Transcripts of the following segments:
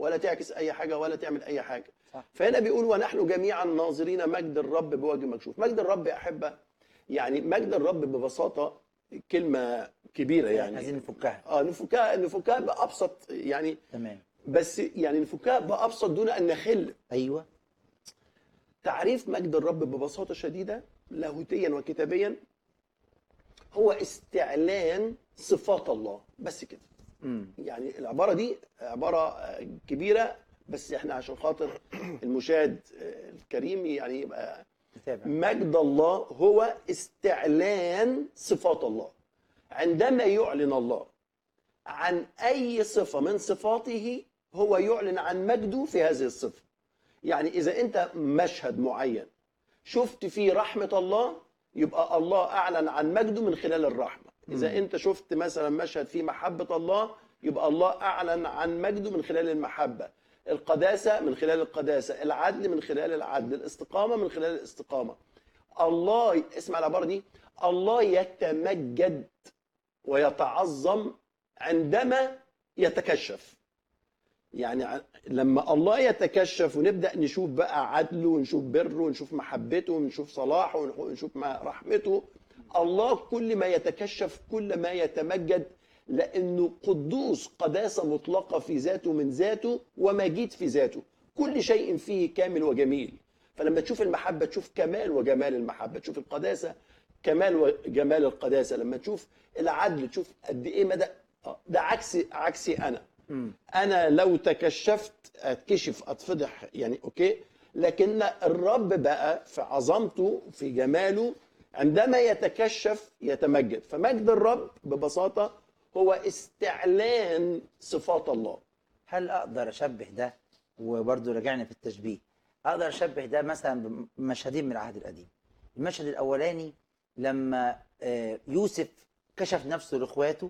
ولا تعكس اي حاجه ولا تعمل اي حاجه صح. فهنا بيقول ونحن جميعا ناظرين مجد الرب بوجه مكشوف مجد الرب يا احبه يعني مجد الرب ببساطه كلمه كبيره يعني عايزين نفكها اه نفكها نفكها بابسط يعني تمام بس يعني نفكها بابسط دون ان نخل ايوه تعريف مجد الرب ببساطه شديده لاهوتيا وكتابيا هو استعلان صفات الله بس كده امم يعني العباره دي عباره آه، كبيره بس احنا عشان خاطر المشاهد آه، الكريم يعني يبقى نتابع مجد الله هو استعلان صفات الله عندما يعلن الله عن اي صفه من صفاته هو يعلن عن مجده في هذه الصفه يعني اذا انت مشهد معين شفت فيه رحمه الله يبقى الله اعلن عن مجده من خلال الرحمه اذا مم. انت شفت مثلا مشهد فيه محبه الله يبقى الله اعلن عن مجده من خلال المحبه القداسه من خلال القداسه العدل من خلال العدل الاستقامه من خلال الاستقامه الله اسمع العباره دي الله يتمجد ويتعظم عندما يتكشف يعني ع- لما الله يتكشف ونبدا نشوف بقى عدله ونشوف بره ونشوف محبته ونشوف صلاحه ونح- ونشوف ما- رحمته الله كل ما يتكشف كل ما يتمجد لانه قدوس قداسه مطلقه في ذاته من ذاته ومجيد في ذاته كل شيء فيه كامل وجميل فلما تشوف المحبه تشوف كمال وجمال المحبه تشوف القداسه كمال وجمال القداسه لما تشوف العدل تشوف قد ايه مدى آه، ده عكسي عكسي انا امم انا لو تكشفت اتكشف اتفضح يعني اوكي لكن الرب بقى في عظمته في جماله عندما يتكشف يتمجد فمجد الرب ببساطه هو استعلان صفات الله هل اقدر اشبه ده وبرضه رجعنا في التشبيه اقدر اشبه ده مثلا بمشهدين من العهد القديم المشهد الاولاني لما آه، يوسف كشف نفسه لاخواته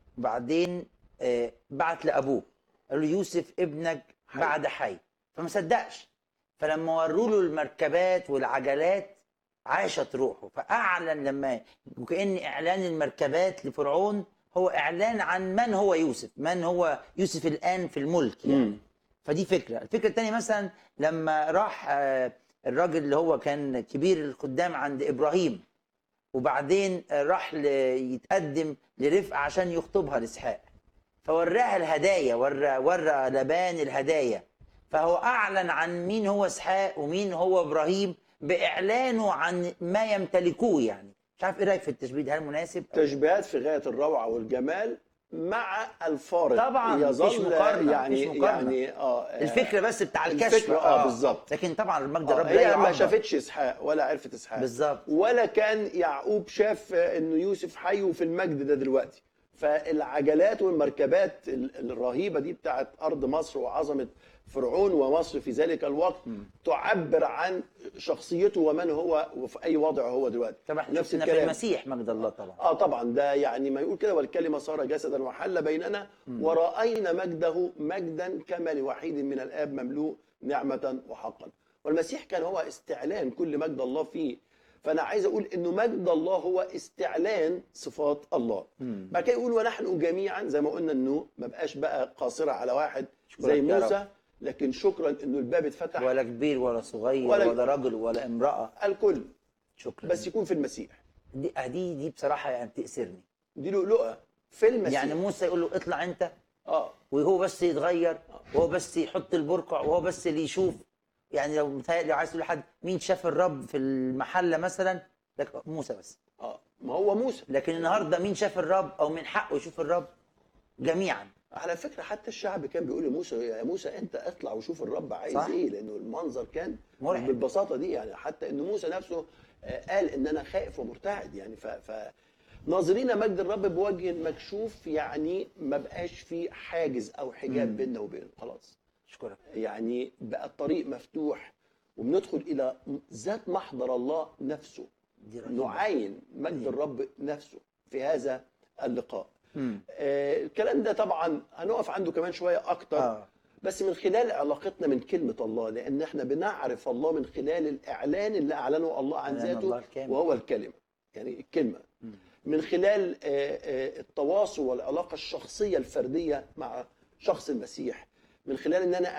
وبعدين آه، بعت لابوه قال له يوسف ابنك حي. بعد حي فما صدقش فلما وروا له المركبات والعجلات عاشت روحه فاعلن لما وكان اعلان المركبات لفرعون هو اعلان عن من هو يوسف من هو يوسف الان في الملك يعني مم. فدي فكره الفكره الثانيه مثلا لما راح آه، الراجل اللي هو كان كبير الخدام عند ابراهيم وبعدين آه، راح ل- يتقدم لرفقه عشان يخطبها لاسحاق فوراها الهدايا ورى ورى لبان الهدايا فهو اعلن عن مين هو اسحاق ومين هو ابراهيم باعلانه عن ما يمتلكوه يعني مش عارف ايه رايك في التشبيه ده هل مناسب تشبيهات في غايه الروعه والجمال مع الفارق طبعاً، مفيش يظل مقارنة، يعني مفيش مقارنة. يعني اه آه، الفكره بس بتاع الكشف الفكرة، آه، بالظبط. لكن طبعا مجد آه، الرب لا هي ما يعبر. شافتش اسحاق ولا عرفت اسحاق بالظبط ولا كان يعقوب شاف انه يوسف حي وفي المجد ده دلوقتي فالعجلات والمركبات ال- الرهيبه دي بتاعت ارض مصر وعظمه فرعون ومصر في ذلك الوقت تعبر عن شخصيته ومن هو وفي اي وضع هو دلوقتي طبعا احنا نفس شفنا في الكلام. المسيح مجد الله طبعا اه طبعا ده يعني ما يقول كده والكلمه صار جسدا وحل بيننا وراينا مجده مجدا كما لوحيد من الاب مملوء نعمه وحقا والمسيح كان هو استعلان كل مجد الله فيه فانا عايز اقول انه مجد الله هو استعلان صفات الله مم. بعد كده يقول ونحن جميعا زي ما قلنا انه ما بقاش بقى قاصره على واحد شكرا زي يا رب. موسى لكن شكرا انه الباب اتفتح ولا كبير ولا صغير ولا- ولا, رجل ولا امراه الكل شكرا بس يكون في المسيح دي دي دي بصراحه يعني تأسرني دي لؤلؤه في المسيح يعني موسى يقول له اطلع انت اه وهو بس يتغير وهو بس يحط البرقع وهو بس اللي يشوف يعني لو متهيألي لو عايز تقول لحد مين شاف الرب في المحله مثلا لك موسى بس اه ما هو موسى لكن النهارده مين شاف الرب او من حقه يشوف الرب جميعا على فكره حتى الشعب كان بيقول لموسى يا موسى انت اطلع وشوف الرب عايز صح. ايه لانه المنظر كان مرعب. بالبساطه دي يعني حتى ان موسى نفسه آه، قال ان انا خائف ومرتعد يعني ف, ف ناظرين مجد الرب بوجه مكشوف يعني ما بقاش في حاجز او حجاب مم. بيننا وبينه خلاص اشكرك يعني بقى الطريق مفتوح وبندخل الى ذات محضر الله نفسه دي رهيبة. نعاين مجد أيوة. الرب نفسه في هذا اللقاء مم. آه، الكلام ده طبعا هنقف عنده كمان شويه اكتر اه بس من خلال علاقتنا من كلمه الله لان احنا بنعرف الله من خلال الاعلان اللي اعلنه الله عن إعلان الله ذاته الكامل. وهو الكلمه يعني الكلمه مم. من خلال آه، آه، التواصل والعلاقه الشخصيه الفرديه مع شخص المسيح من خلال ان انا